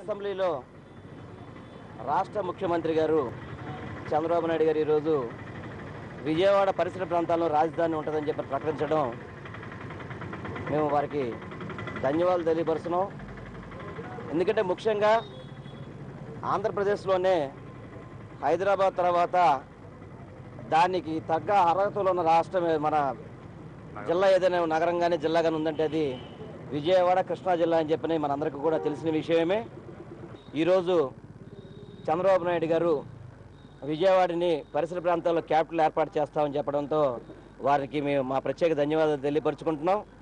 అసెంబ్లీలో రాష్ట్ర ముఖ్యమంత్రి గారు చంద్రబాబు నాయుడు గారు ఈరోజు విజయవాడ పరిసర ప్రాంతాల్లో రాజధాని ఉంటుందని చెప్పి ప్రకటించడం మేము వారికి ధన్యవాదాలు తెలియపరుస్తున్నాం ఎందుకంటే ముఖ్యంగా ఆంధ్రప్రదేశ్లోనే హైదరాబాద్ తర్వాత దానికి తగ్గ అర్హతలు ఉన్న రాష్ట్రం మన జిల్లా ఏదైనా నగరం కానీ జిల్లా కానీ ఉందంటే అది విజయవాడ కృష్ణా జిల్లా అని చెప్పని మనందరికీ కూడా తెలిసిన విషయమే ఈరోజు చంద్రబాబు నాయుడు గారు విజయవాడని పరిసర ప్రాంతాల్లో క్యాపిటల్ ఏర్పాటు చేస్తామని చెప్పడంతో వారికి మేము మా ప్రత్యేక ధన్యవాదాలు తెలియపరుచుకుంటున్నాం